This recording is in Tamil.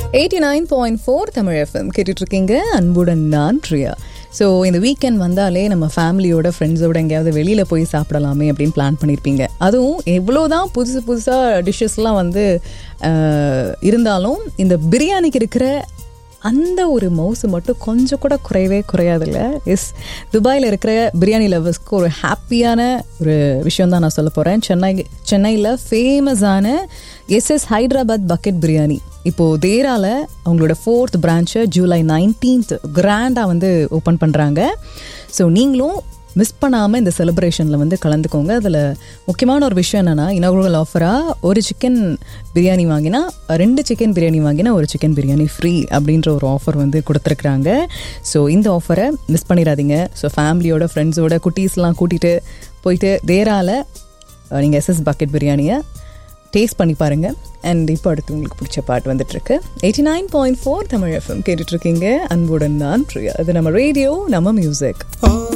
eighty nine point four Tamil FM கேட்டுட்டு இருக்கீங்க அன்புடன் நான் பிரியா ஸோ இந்த வீக்கெண்ட் வந்தாலே நம்ம ஃபேமிலியோட ஃப்ரெண்ட்ஸோட எங்கேயாவது வெளியில் போய் சாப்பிடலாமே அப்படின்னு பிளான் பண்ணியிருப்பீங்க அதுவும் எவ்வளோதான் புதுசு புதுசாக டிஷ்ஷஸ்லாம் வந்து அஹ், இருந்தாலும் இந்த பிரியாணிக்கு இருக்கிற அந்த ஒரு மவுசு மட்டும் கொஞ்சம் கூட குறையவே குறையாதுல்ல எஸ் துபாயில் இருக்கிற பிரியாணி லவர்ஸ்க்கு ஒரு ஹாப்பியான ஒரு விஷயம் தான் நான் சொல்ல போகிறேன் சென்னை சென்னையில் ஃபேமஸான எஸ்எஸ் ஹைதராபாத் பக்கெட் பிரியாணி இப்போது தேரால அவங்களோட ஃபோர்த் பிரான்ச்சை ஜூலை நைன்டீன்த் கிராண்டாக வந்து ஓப்பன் பண்ணுறாங்க ஸோ நீங்களும் மிஸ் பண்ணாமல் இந்த செலிப்ரேஷனில் வந்து கலந்துக்கோங்க அதில் முக்கியமான ஒரு விஷயம் என்னென்னா இனகுரல் ஆஃபராக ஒரு சிக்கன் பிரியாணி வாங்கினா ரெண்டு சிக்கன் பிரியாணி வாங்கினா ஒரு சிக்கன் பிரியாணி ஃப்ரீ அப்படின்ற ஒரு ஆஃபர் வந்து கொடுத்துருக்குறாங்க ஸோ இந்த ஆஃபரை மிஸ் பண்ணிடாதீங்க ஸோ ஃபேமிலியோட ஃப்ரெண்ட்ஸோட குட்டீஸ்லாம் கூட்டிகிட்டு போயிட்டு தேரால நீங்கள் எஸ்எஸ் பக்கெட் பிரியாணியை டேஸ்ட் பண்ணி பாருங்க அண்ட் இப்போ அடுத்து உங்களுக்கு பிடிச்ச பாட்டு வந்துட்டு இருக்கு eighty nine point four Tamil FM கேட்டுட்டு இருக்கீங்க அன்புடன் நான் பிரியா அது நம்ம ரேடியோ நம்ம மியூசிக் Oh